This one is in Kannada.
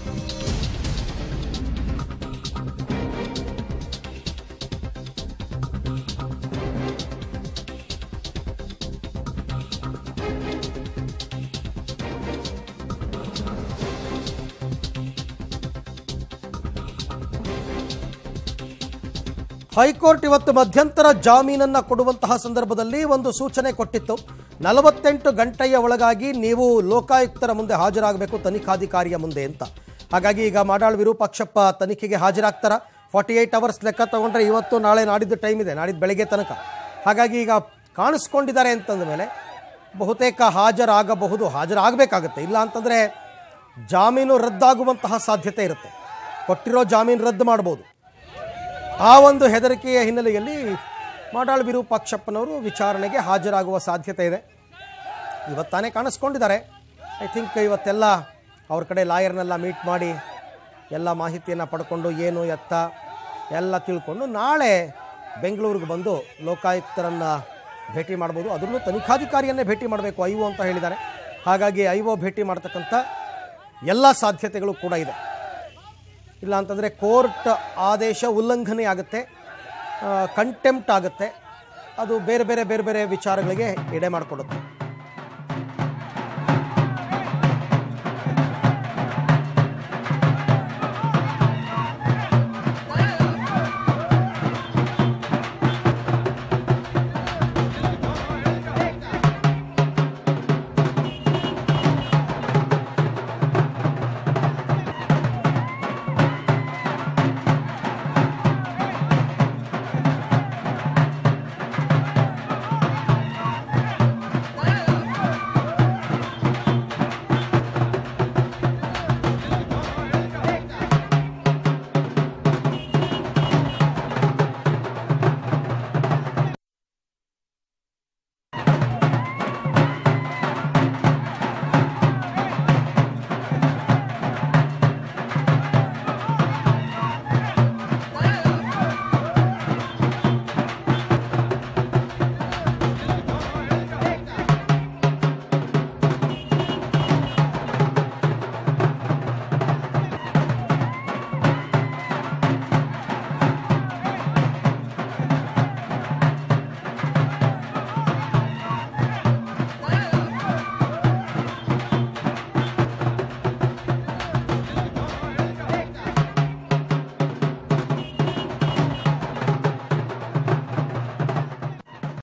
ಹೈಕೋರ್ಟ್ ಇವತ್ತು ಮಧ್ಯಂತರ ಜಾಮೀನನ್ನ ಕೊಡುವಂತಹ ಸಂದರ್ಭದಲ್ಲಿ ಒಂದು ಸೂಚನೆ ಕೊಟ್ಟಿತ್ತು ನಲವತ್ತೆಂಟು ಗಂಟೆಯ ಒಳಗಾಗಿ ನೀವು ಲೋಕಾಯುಕ್ತರ ಮುಂದೆ ಹಾಜರಾಗಬೇಕು ತನಿಖಾಧಿಕಾರಿಯ ಮುಂದೆ ಅಂತ ಹಾಗಾಗಿ ಈಗ ಮಾಡಾಳ್ ವಿರೂಪಾಕ್ಷಪ್ಪ ತನಿಖೆಗೆ ಹಾಜರಾಗ್ತಾರ ಫಾರ್ಟಿ ಏಯ್ಟ್ ಅವರ್ಸ್ ಲೆಕ್ಕ ತಗೊಂಡ್ರೆ ಇವತ್ತು ನಾಳೆ ನಾಡಿದ್ದು ಟೈಮ್ ಇದೆ ನಾಡಿದ್ದು ಬೆಳಗ್ಗೆ ತನಕ ಹಾಗಾಗಿ ಈಗ ಕಾಣಿಸ್ಕೊಂಡಿದ್ದಾರೆ ಅಂತಂದ ಮೇಲೆ ಬಹುತೇಕ ಹಾಜರಾಗಬಹುದು ಹಾಜರಾಗಬೇಕಾಗುತ್ತೆ ಇಲ್ಲ ಅಂತಂದರೆ ಜಾಮೀನು ರದ್ದಾಗುವಂತಹ ಸಾಧ್ಯತೆ ಇರುತ್ತೆ ಕೊಟ್ಟಿರೋ ಜಾಮೀನು ರದ್ದು ಮಾಡ್ಬೋದು ಆ ಒಂದು ಹೆದರಿಕೆಯ ಹಿನ್ನೆಲೆಯಲ್ಲಿ ಮಾಡಾಳ್ ವಿರೂಪಾಕ್ಷಪ್ಪನವರು ವಿಚಾರಣೆಗೆ ಹಾಜರಾಗುವ ಸಾಧ್ಯತೆ ಇದೆ ಇವತ್ತಾನೇ ಕಾಣಿಸ್ಕೊಂಡಿದ್ದಾರೆ ಐ ಥಿಂಕ್ ಇವತ್ತೆಲ್ಲ ಅವ್ರ ಕಡೆ ಲಾಯರ್ನೆಲ್ಲ ಮೀಟ್ ಮಾಡಿ ಎಲ್ಲ ಮಾಹಿತಿಯನ್ನು ಪಡ್ಕೊಂಡು ಏನು ಎತ್ತ ಎಲ್ಲ ತಿಳ್ಕೊಂಡು ನಾಳೆ ಬೆಂಗಳೂರಿಗೆ ಬಂದು ಲೋಕಾಯುಕ್ತರನ್ನು ಭೇಟಿ ಮಾಡ್ಬೋದು ಅದರಲ್ಲೂ ತನಿಖಾಧಿಕಾರಿಯನ್ನೇ ಭೇಟಿ ಮಾಡಬೇಕು ಐ ಒ ಅಂತ ಹೇಳಿದ್ದಾರೆ ಹಾಗಾಗಿ ಐ ಒ ಭೇಟಿ ಮಾಡ್ತಕ್ಕಂಥ ಎಲ್ಲ ಸಾಧ್ಯತೆಗಳು ಕೂಡ ಇದೆ ಇಲ್ಲ ಅಂತಂದರೆ ಕೋರ್ಟ್ ಆದೇಶ ಉಲ್ಲಂಘನೆ ಆಗುತ್ತೆ ಕಂಟೆಂಪ್ಟ್ ಆಗುತ್ತೆ ಅದು ಬೇರೆ ಬೇರೆ ಬೇರೆ ಬೇರೆ ವಿಚಾರಗಳಿಗೆ ಎಡೆ ಮಾಡಿಕೊಡುತ್ತೆ